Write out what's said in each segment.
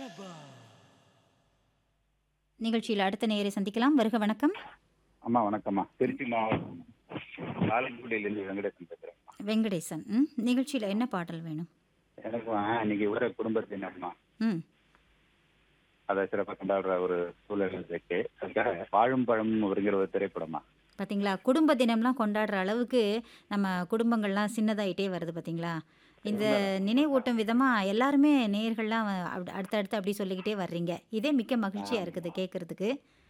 நிகழ்ச்சியில் அடுத்த நேயரை சந்திக்கலாம் வருக வணக்கம் அம்மா வணக்கம்மா திருச்சி மாவட்டம் ஆலங்குடியிலேருந்து வெங்கடேசன் பேசுகிறேன் வெங்கடேசன் ம் நிகழ்ச்சியில் என்ன பாடல் வேணும் எனக்கும் ஆ, இன்னைக்கு ஒரு குடும்பத்தின் அம்மா ம் அதை சிறப்பாக கொண்டாடுற ஒரு சூழல் இருக்கு அதுக்காக வாழும் பழம் ஒருங்கிற ஒரு திரைப்படமா பார்த்தீங்களா குடும்ப தினம்லாம் கொண்டாடுற அளவுக்கு நம்ம குடும்பங்கள்லாம் சின்னதாயிட்டே வருது பார்த்தீங்களா இந்த நினைவூட்டும் விதமாக எல்லாருமே நேயர்கள்லாம் அப்~ அடுத்தடுத்து அப்படி சொல்லிக்கிட்டே வர்றீங்க இதே மிக்க மகிழ்ச்சியாக இருக்குது கேட்குறதுக்கு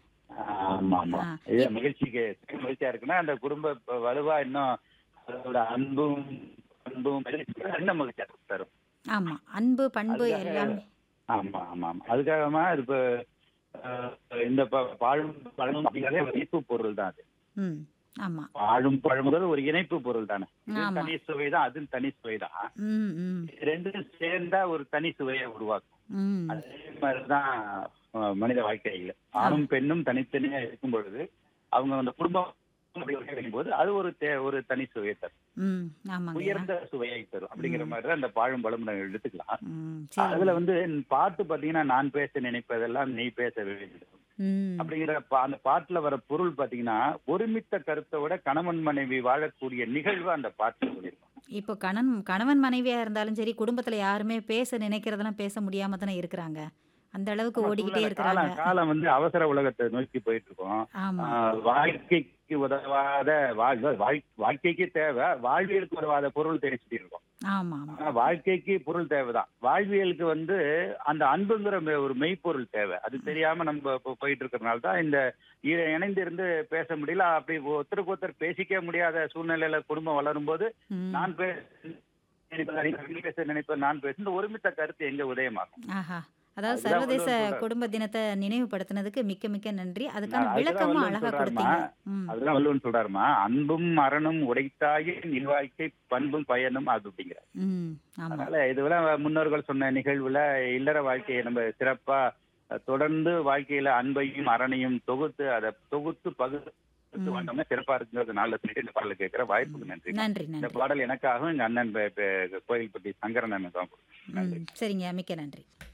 ஆமா ஆமா ஆ. இது மகிழ்ச்சிக்கு மகிழ்ச்சியா இருக்குன்னா அந்த குடும்ப இப்ப வலுவா இன்னும் அதோட அன்பும் அன்பும் இன்னும் மகிழ்ச்சியா தரும் ஆமாம் அன்பு பண்பு அதுக்காக- எல்லாமே ஆமா ஆமா ஆமா அதுக்காகமா இது இப்ப அஹ், இந்த ப- வாழும் பழம் அப்படிங்கிறதே ஒரு இனிப்பு பொருள் தான் அது ம் ஆமாம் வாழும் பழமுதல் ஒரு இணைப்பு பொருள் தானே இது ஆமா. தனி சுவை தான் அது தனி சுவை தான் ம் ம் இது ரெண்டும் சேர்ந்தா ஒரு தனி சுவையை உருவாக்கும் ம் அதே மாதிரிதான் அஹ், மனித வாழ்க்கையில ஆணும் பெண்ணும் தனித்தனியா இருக்கும் பொழுது அவங்க அந்த குடும்பம் அப்படி ஒரு கிடைக்கும் போது அது ஒரு தே- ஒரு தனி சுவையை தரும் ம் ஆமாங்க உயர்ந்த சுவையை தரும் அப்படிங்கிற மாதிரி தான் அந்த பாழும் பழம் நம்ம எடுத்துக்கலாம் ம் சரி அதுல வந்து பாட்டு பாத்தீங்கன்னா நான் பேச நினைப்பதெல்லாம் நீ பேச வேண்டும் ம் அப்படிங்கிற பா- அந்த பாட்டுல வர பொருள் பாத்தீங்கன்னா ஒருமித்த கருத்தோட கணவன் மனைவி வாழக்கூடிய நிகழ்வு அந்த பாட்டுல சொல்லியிருப்பாங்க இப்போ கணவன் கணவன் மனைவியா இருந்தாலும் சரி குடும்பத்துல யாருமே பேச நினைக்கிறதெல்லாம் பேச முடியாம தானே இருக்கிறாங்க அந்த அளவுக்கு ஓடிக்கிட்டே சூழ்நிலை, இருக்கிறாங்க காலம் காலம் வந்து அவசர உலகத்தை நோக்கி போயிட்டு இருக்கோம் ஆமா ஆஹ் வாழ்க்கைக்கு உதவாத வாழ் வாழ்- வாழ்க்கைக்கு தேவை வாழ்வியலுக்கு உதவாத பொருள் தெரிஞ்சுட்டு இருக்கோம் ஆமா ஆமா ஆனா வாழ்க்கைக்கு பொருள் தேவைதான் வாழ்வியலுக்கு வந்து அந்த அன்புங்கிற மெ- ஒரு மெய்ப்பொருள் தேவை அது தெரியாம நம்ம இப்போ போயிட்டு இருக்கிறதுனால தான் இந்த இ- இணைந்து இருந்து பேச முடியல அப்படி ஒருத்தருக்கு ஒருத்தர் பேசிக்க முடியாத சூழ்நிலையில குடும்பம் வளரும் போது ம். நான் பேச நினைப்பேன், நீ பேச நினைப்பேன் நான் பேச இந்த ஒருமித்த கருத்து எங்க உதயமாகும் ஆஹா அதாவது அதுதான் சர்வதேச வள்ளுவர் சொல்றாரு. குடும்ப தினத்தை நினைவுபடுத்தினதுக்கு மிக்க மிக்க நன்றி அதுக்கான அதுதான் விளக்கமும் வள்ளுவர் அழகா சொல்றாருமா. கொடுத்தீங்க ம் அதெல்லாம் வள்ளுவன் சொல்றாருமா அன்பும் அறனும் உடைத்தாயே நில்வாழ்க்கை பண்பும் பயனும் அது அப்படிங்கிற ம் ஆமா அதனால இதுவெல்லாம் முன்னோர்கள் சொன்ன நிகழ்வுல இல்லற வாழ்க்கையை நம்ம சிறப்பா அஹ், தொடர்ந்து வாழ்க்கையில அன்பையும் அறனையும் தொகுத்து அதை தொகுத்து பகுத்து ம். வந்தோம்னா சிறப்பா இருக்குங்கிறது நாளில் சொல்லிட்டு இந்த பாடலை கேட்கிற வாய்ப்புக்கு நன்றி நன்றி இந்த நன்றி பாடல் எனக்காகவும் எங்க அண்ணன் பெ- பெ- கோயில்பட்டி சங்கரன் அண்ணன் தான் ம் சரிங்க மிக்க நன்றி